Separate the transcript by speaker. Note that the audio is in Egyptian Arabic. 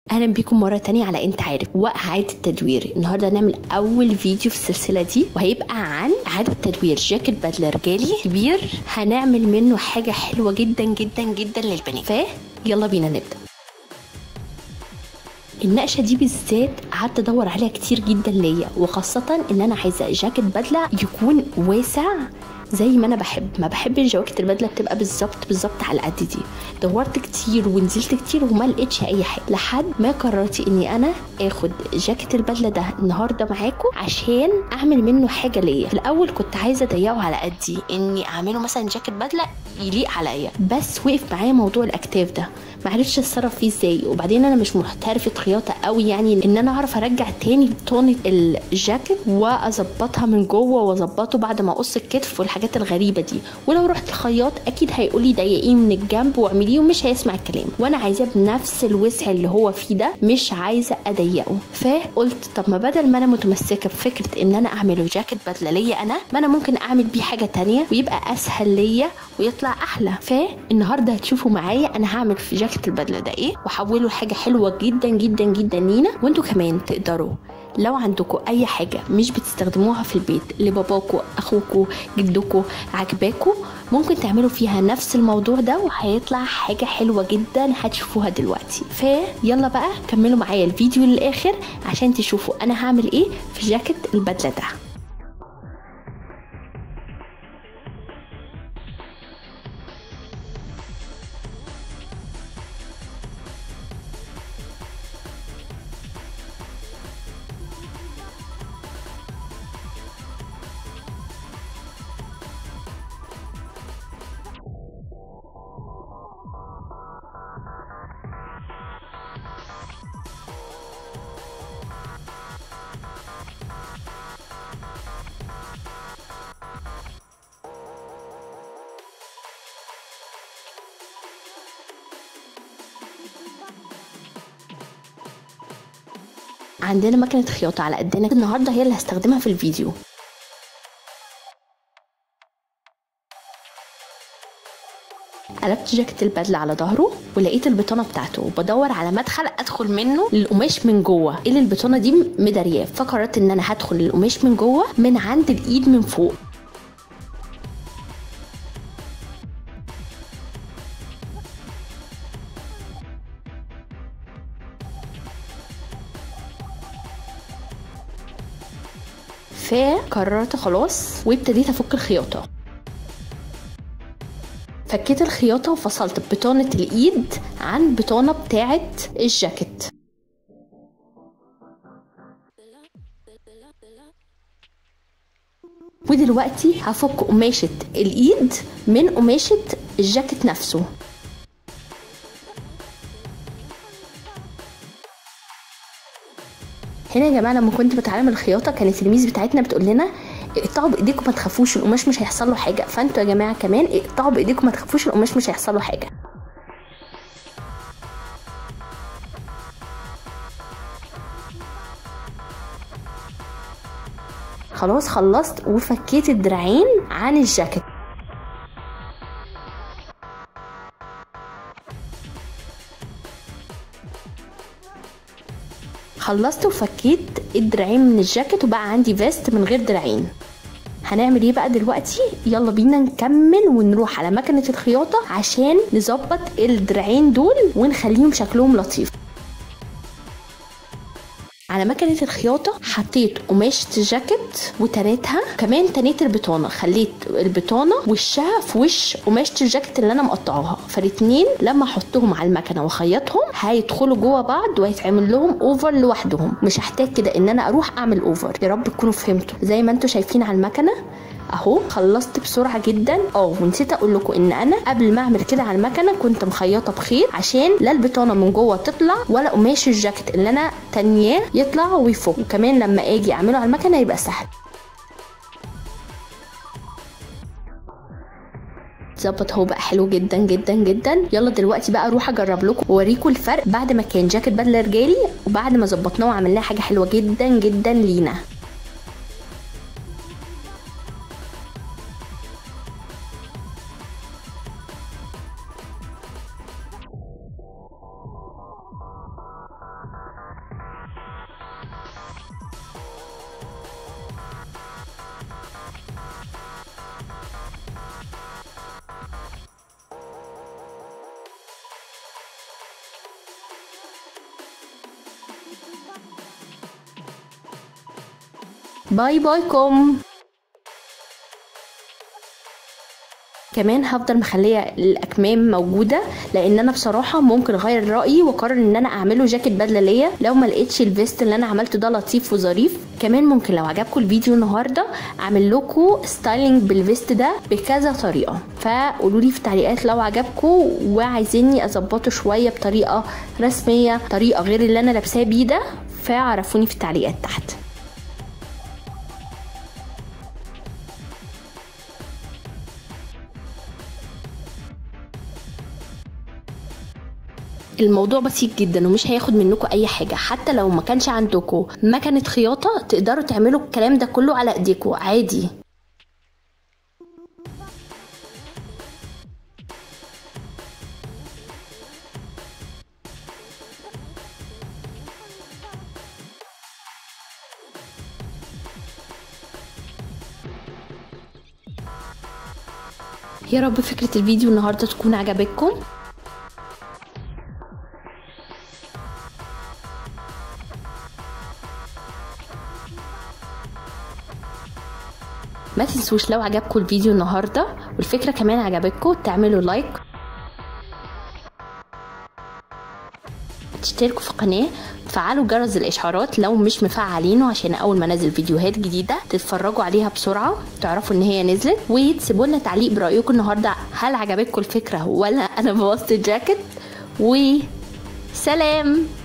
Speaker 1: اهلا بيكم مره تانية على انت عارف واعاده التدوير النهارده هنعمل اول فيديو في السلسله دي وهيبقى عن اعاده تدوير جاكيت بدله رجالي كبير هنعمل منه حاجه حلوه جدا جدا جدا للبنات ف يلا بينا نبدا النقشه دي بالذات قعدت ادور عليها كتير جدا ليا وخاصه ان انا عايزه جاكيت بدله يكون واسع زي ما انا بحب ما بحبش جواكت البدله بتبقى بالظبط بالظبط على قد دي دورت كتير ونزلت كتير وما لقيتش اي حاجه لحد ما قررت اني انا اخد جاكيت البدله ده النهارده معاكم عشان اعمل منه حاجه ليا في الاول كنت عايزه اضيقه على قدي اني اعمله مثلا جاكيت بدله يليق عليا بس وقف معايا موضوع الاكتاف ده معرفتش اتصرف فيه ازاي وبعدين انا مش محترفه خياطه قوي يعني ان انا اعرف ارجع تاني طونه الجاكيت واظبطها من جوه واظبطه بعد ما اقص الكتف والحاجات الغريبه دي ولو رحت الخياط اكيد هيقول لي ضيقيه من الجنب واعمليه ومش هيسمع الكلام وانا عايزاه بنفس الوسع اللي هو فيه ده مش عايزه اضيقه فقلت طب ما بدل ما انا متمسكه بفكره ان انا اعمله جاكيت بدله ليا انا ما انا ممكن اعمل بيه حاجه تانية ويبقى اسهل ليا ويطلع احلى فالنهارده هتشوفوا معايا انا هعمل في جاكيت البدله ده ايه واحوله لحاجه حلوه جدا جدا جدا لينا وانتوا كمان تقدروا لو عندكم اي حاجه مش بتستخدموها في البيت لباباكوا اخوكوا جدكوا عجباكوا ممكن تعملوا فيها نفس الموضوع ده وهيطلع حاجه حلوه جدا هتشوفوها دلوقتي فيلا بقى كملوا معايا الفيديو للاخر عشان تشوفوا انا هعمل ايه في جاكيت البدله ده عندنا مكنة خياطة على قدنا النهاردة هي اللي هستخدمها في الفيديو قلبت جاكيت البدلة على ظهره ولقيت البطانة بتاعته وبدور على مدخل ادخل منه للقماش من جوه ايه البطانة دي مدارياه فقررت ان انا هدخل القماش من جوه من عند الايد من فوق فقررت خلاص وابتديت افك الخياطه فكيت الخياطة وفصلت بطانة الإيد عن بطانة بتاعة الجاكيت ودلوقتي هفك قماشة الإيد من قماشة الجاكيت نفسه هنا يا جماعه لما كنت بتعلم الخياطه كانت الميس بتاعتنا بتقول لنا اقطعوا بايديكم ما تخافوش القماش مش هيحصل له حاجه فانتوا يا جماعه كمان اقطعوا بايديكم ما تخافوش القماش مش هيحصل له حاجه خلاص خلصت وفكيت الدراعين عن الجاكيت خلصت وفكيت الدراعين من الجاكيت وبقى عندي فيست من غير دراعين هنعمل ايه بقى دلوقتي يلا بينا نكمل ونروح على مكنه الخياطه عشان نظبط الدراعين دول ونخليهم شكلهم لطيف على مكنة الخياطة حطيت قماشة الجاكيت وتنيتها كمان تنيت البطانة خليت البطانة وشها في وش قماشة الجاكيت اللي انا مقطعاها فالاتنين لما احطهم على المكنة واخيطهم هيدخلوا جوه بعض وهيتعمل لهم اوفر لوحدهم مش هحتاج كده ان انا اروح اعمل اوفر يا رب تكونوا فهمتوا زي ما انتوا شايفين على المكنة اهو خلصت بسرعه جدا اه ونسيت اقول لكم ان انا قبل ما اعمل كده على المكنه كنت مخيطه بخيط عشان لا البطانه من جوه تطلع ولا قماش الجاكيت اللي انا تانياه يطلع ويفك وكمان لما اجي اعمله على المكنه يبقى سهل ظبط هو بقى حلو جدا جدا جدا يلا دلوقتي بقى اروح اجرب لكم واوريكم الفرق بعد ما كان جاكيت بدله رجالي وبعد ما ظبطناه وعملناه حاجه حلوه جدا جدا لينا باي باي كوم كمان هفضل مخليه الاكمام موجوده لان انا بصراحه ممكن اغير رايي واقرر ان انا اعمله جاكيت بدله ليا لو ما لقيتش الفيست اللي انا عملته ده لطيف وظريف كمان ممكن لو عجبكم الفيديو النهارده اعمل لكم ستايلينج بالفيست ده بكذا طريقه فقولوا لي في التعليقات لو عجبكم وعايزيني اظبطه شويه بطريقه رسميه طريقه غير اللي انا لابساه بيه ده فعرفوني في التعليقات تحت الموضوع بسيط جدا ومش هياخد منكم اي حاجه حتى لو ما كانش عندكم مكنه خياطه تقدروا تعملوا الكلام ده كله على ايديكم عادي يا رب فكرة الفيديو النهاردة تكون عجبتكم ما تنسوش لو عجبكم الفيديو النهارده والفكره كمان عجبتكم تعملوا لايك تشتركوا في القناه تفعلوا جرس الاشعارات لو مش مفعلينه عشان اول ما انزل فيديوهات جديده تتفرجوا عليها بسرعه تعرفوا ان هي نزلت وتسيبوا لنا تعليق برايكم النهارده هل عجبتكم الفكره ولا انا بوظت الجاكيت وسلام